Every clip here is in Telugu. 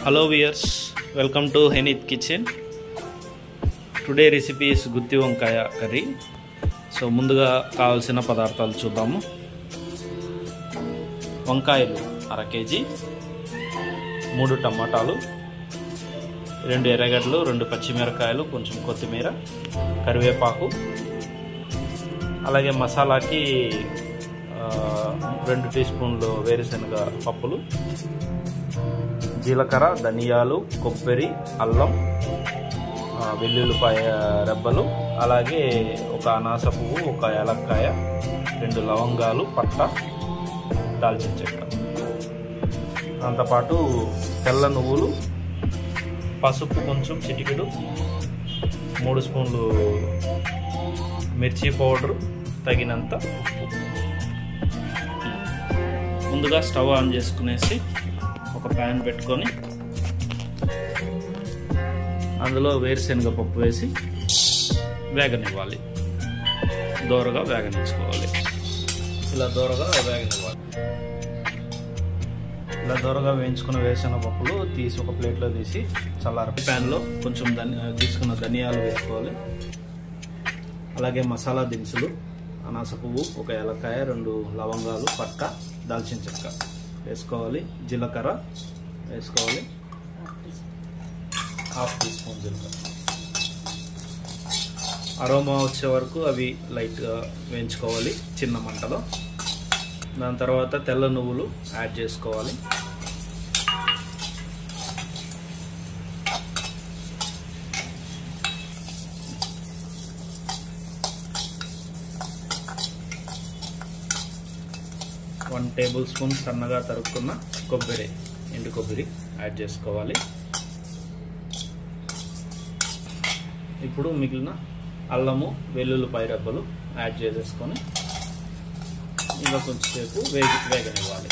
హలో వియర్స్ వెల్కమ్ టు హెనీత్ కిచెన్ టుడే రెసిపీ ఇస్ గుత్తి వంకాయ కర్రీ సో ముందుగా కావాల్సిన పదార్థాలు చూద్దాము వంకాయలు అర కేజీ మూడు టమాటాలు రెండు ఎర్రగడ్డలు రెండు పచ్చిమిరకాయలు కొంచెం కొత్తిమీర కరివేపాకు అలాగే మసాలాకి ఆ, రెండు టీ స్పూన్లు వేరుశనగ పప్పులు జీలకర్ర ధనియాలు కొబ్బరి అల్లం ఆ, వెల్లుల్లిపాయ రెబ్బలు అలాగే ఒక అనాస పువ్వు ఒక ఏలక్కాయ రెండు లవంగాలు పట్ట దాల్చిన చెక్క దాంతోపాటు తెల్ల నువ్వులు పసుపు కొంచెం చిటికెడు మూడు స్పూన్లు మిర్చి పౌడరు తగినంత ఉప్పు ముందుగా స్టవ్ ఆన్ చేసుకునేసి ఒక ప్యాన్ పెట్టుకొని అందులో వేరుశనగ పప్పు వేసి వేగనివ్వాలి దోరగా వేగనించుకోవాలి ఇలా దోరగా వేగనివ్వాలి ఇలా దోరగా వేయించుకున్న వేరుశనగ పప్పులు తీసి ఒక ప్లేట్లో తీసి చల్లార ప్యాన్లో కొంచెం ధని తీసుకున్న ధనియాలు వేసుకోవాలి అలాగే మసాలా దినుసులు అనాస పువ్వు ఒక ఏలక్కాయ రెండు లవంగాలు పట్ట దాల్చిన చెక్క వేసుకోవాలి జీలకర్ర వేసుకోవాలి హాఫ్ టీ స్పూన్ జీలకర్ర అరోమా వచ్చే వరకు అవి లైట్గా వేయించుకోవాలి చిన్న మంటలో దాని తర్వాత తెల్ల నువ్వులు యాడ్ చేసుకోవాలి వన్ టేబుల్ స్పూన్ సన్నగా తరుక్కున్న కొబ్బరి ఎండు కొబ్బరి యాడ్ చేసుకోవాలి ఇప్పుడు మిగిలిన అల్లము వెల్లుల్లిపాయ రెబ్బలు యాడ్ చేసేసుకొని ఇంకా కొంచెంసేపు వేగి వేగనివ్వాలి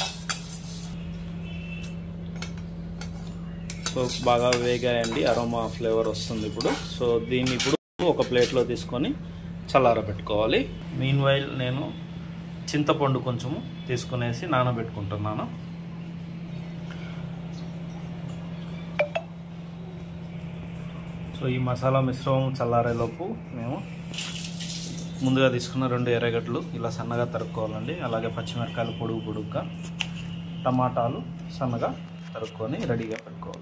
సో బాగా వేగాయండి అరోమా ఫ్లేవర్ వస్తుంది ఇప్పుడు సో దీన్ని ఇప్పుడు ఒక ప్లేట్లో తీసుకొని చల్లారబెట్టుకోవాలి మీన్ వైల్ నేను చింతపండు కొంచెము తీసుకునేసి నానబెట్టుకుంటున్నాను సో ఈ మసాలా మిశ్రమం చల్లారేలోపు మేము ముందుగా తీసుకున్న రెండు ఎర్రగడ్డలు ఇలా సన్నగా తరుక్కోవాలండి అలాగే పచ్చిమిరకాయలు పొడుగు పొడుగుగా టమాటాలు సన్నగా తరుక్కొని రెడీగా పెట్టుకోవాలి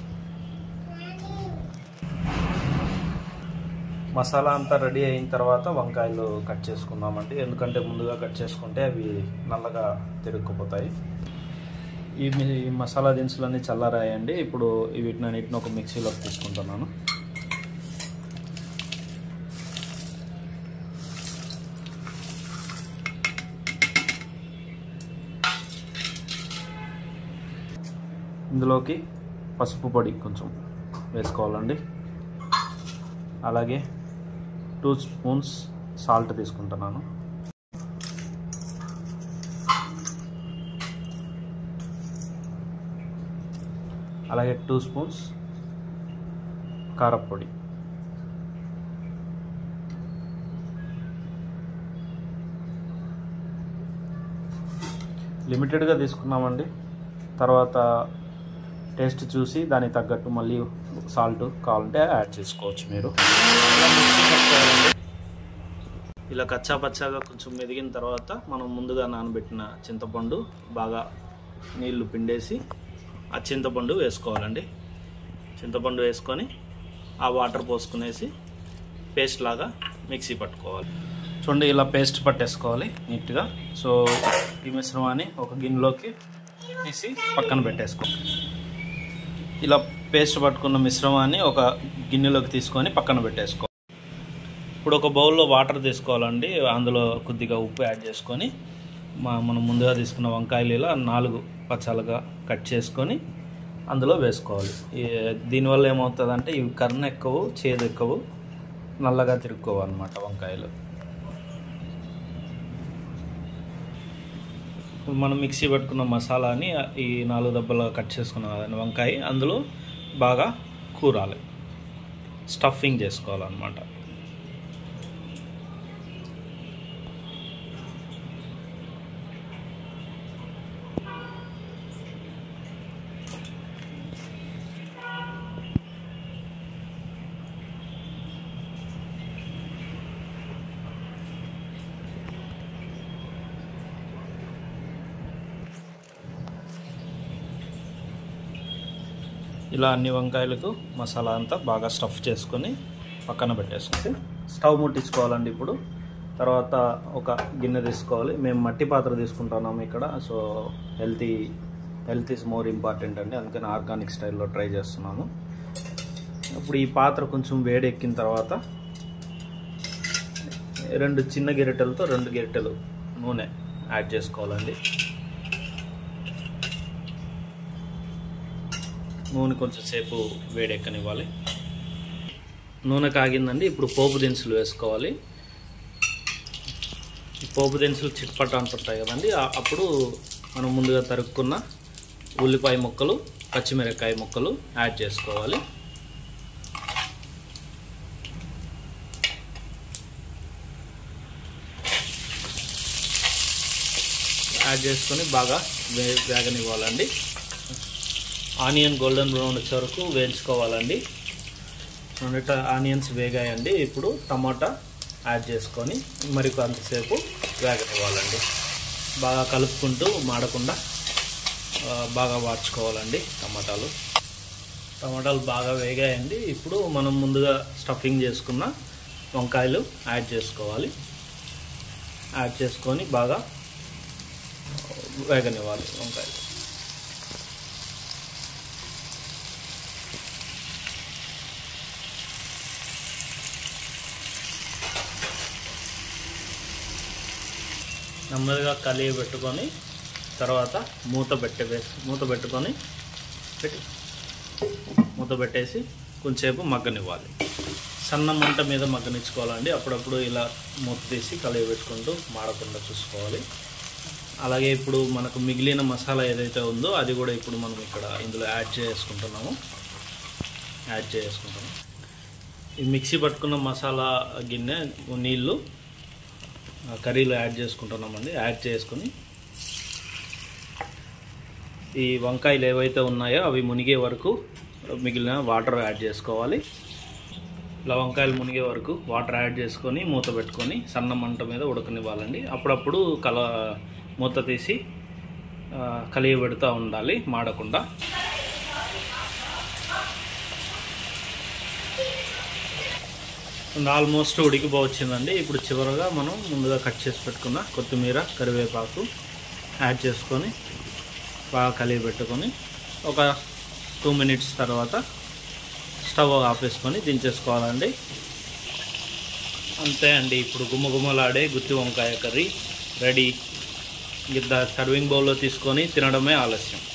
మసాలా అంతా రెడీ అయిన తర్వాత వంకాయలు కట్ చేసుకుందామండి ఎందుకంటే ముందుగా కట్ చేసుకుంటే అవి నల్లగా తిరుక్కుపోతాయి ఈ మి- ఈ మసాలా దినుసులన్నీ చల్లారాయండి ఇప్పుడు వీటిని అన్నిటిని ఒక మిక్సీలోకి తీసుకుంటున్నాను ఇందులోకి పసుపు పొడి కొంచెం వేసుకోవాలండి అలాగే టూ స్పూన్స్ సాల్ట్ తీసుకుంటున్నాను అలాగే టూ స్పూన్స్ కారపొడి లిమిటెడ్గా తీసుకున్నామండి తర్వాత టేస్ట్ చూసి దానికి తగ్గట్టు మళ్ళీ సాల్ట్ కావాలంటే యాడ్ చేసుకోవచ్చు మీరు ఇలా కచ్చా పచ్చాగా కొంచెం మెదిగిన తర్వాత మనం ముందుగా నానబెట్టిన చింతపండు బాగా నీళ్లు పిండేసి ఆ చింతపండు వేసుకోవాలండి చింతపండు వేసుకొని ఆ వాటర్ పోసుకునేసి పేస్ట్ లాగా మిక్సీ పట్టుకోవాలి చూడండి ఇలా పేస్ట్ పట్టేసుకోవాలి నీట్గా సో ఈ మిశ్రమాన్ని ఒక గిన్నెలోకి తీసి పక్కన పెట్టేసుకో ఇలా పేస్ట్ పట్టుకున్న మిశ్రమాన్ని ఒక గిన్నెలోకి తీసుకొని పక్కన పెట్టేసుకో ఇప్పుడు ఒక బౌల్లో వాటర్ తీసుకోవాలండి అందులో కొద్దిగా ఉప్పు యాడ్ చేసుకొని మా మనం ముందుగా తీసుకున్న వంకాయలు ఇలా నాలుగు పచ్చాలుగా కట్ చేసుకొని అందులో వేసుకోవాలి ఈ- దీనివల్ల ఏమవుతుందంటే ఇవి కర్ణ ఎక్కువ చేదు ఎక్కువ నల్లగా తిరుక్కోవన్నమాట వంకాయలు ఇప్పుడు మనం మిక్సీ పట్టుకున్న మసాలాని ఈ నాలుగు దెబ్బలు కట్ చేసుకున్న కదండి వంకాయ అందులో బాగా కూరాలి స్టఫింగ్ చేసుకోవాలన్నమాట ఇలా అన్ని వంకాయలకు మసాలా అంతా బాగా స్టఫ్ చేసుకొని పక్కన పెట్టేసుకుంటే స్టవ్ ముట్టించుకోవాలండి ఇప్పుడు తర్వాత ఒక గిన్నె తీసుకోవాలి మేము మట్టి పాత్ర తీసుకుంటున్నాము ఇక్కడ so healthy health is more important అండి అందుకని ఆర్గానిక్ స్టైల్లో ట్రై చేస్తున్నాను ఇప్పుడు ఈ పాత్ర కొంచెం వేడెక్కిన తర్వాత రెండు చిన్న గెరిటెలతో రెండు గెరిటెలు నూనె యాడ్ చేసుకోవాలండి నూనె కొంచెం సేపు వేడెక్కనివ్వాలి నూనె కాగిందండి ఇప్పుడు పోపు దినుసులు వేసుకోవాలి ఈ పోపు దినుసులు చిట్పట అంటుంటాయి కదండి ఆ- అప్పుడు మనం ముందుగా తరుక్కున్న ఉల్లిపాయ ముక్కలు పచ్చిమిరపకాయ ముక్కలు యాడ్ చేసుకోవాలి యాడ్ చేసుకొని బాగా వే వేగనివ్వాలండి ఆనియన్ గోల్డెన్ బ్రౌన్ వచ్చే వరకు వేయించుకోవాలండి రెండిట ఆనియన్స్ వేగాయండి ఇప్పుడు టమాటా యాడ్ చేసుకొని మరి కొంతసేపు వేగనివ్వాలండి బాగా కలుపుకుంటూ మాడకుండా ఆ, బాగా వాడ్చుకోవాలండి టమాటాలు టమాటాలు బాగా వేగాయండి ఇప్పుడు మనం ముందుగా స్టఫింగ్ చేసుకున్న వంకాయలు యాడ్ చేసుకోవాలి యాడ్ చేసుకొని బాగా వేగనివ్వాలి వంకాయలు నెమ్మదిగా కలిగి పెట్టుకొని తర్వాత మూత పెట్టే మూత పెట్టుకొని పెట్టి మూత పెట్టేసి కొంచెంసేపు మగ్గనివ్వాలి సన్న మంట మీద మగ్గనిచ్చుకోవాలండి అప్పుడప్పుడు ఇలా మూత తీసి కలిగి పెట్టుకుంటూ మాడకుండా చూసుకోవాలి అలాగే ఇప్పుడు మనకు మిగిలిన మసాలా ఏదైతే ఉందో అది కూడా ఇప్పుడు మనం ఇక్కడ ఇందులో యాడ్ చేసుకుంటున్నాము యాడ్ చేసుకుంటున్నాం ఈ మిక్సీ పట్టుకున్న మసాలా గిన్నె నీళ్ళు ఆ కర్రీలో యాడ్ చేసుకుంటున్నామండి యాడ్ చేసుకొని ఈ వంకాయలు ఏవైతే ఉన్నాయో అవి మునిగే వరకు మిగిలిన వాటర్ యాడ్ చేసుకోవాలి ఇలా వంకాయలు మునిగే వరకు వాటర్ యాడ్ చేసుకొని మూత పెట్టుకొని సన్న మంట మీద ఉడకనివ్వాలండి అప్పుడప్పుడు కల మూత తీసి ఆ, కలిగి పెడుతూ ఉండాలి మాడకుండా ఆల్మోస్ట్ ఉడికిపోవచ్చిందండి ఇప్పుడు చివరగా మనం ముందుగా కట్ చేసి పెట్టుకున్న కొత్తిమీర కరివేపాకు యాడ్ చేసుకొని బాగా కలిగి పెట్టుకొని ఒక టూ మినిట్స్ తర్వాత స్టవ్ ఆపేసుకొని దించేసుకోవాలండి అంతే అండి ఇప్పుడు గుమ్మగుమ్మలాడే గుత్తి వంకాయ కర్రీ రెడీ గిద్ద సర్వింగ్ బౌల్లో తీసుకొని తినడమే ఆలస్యం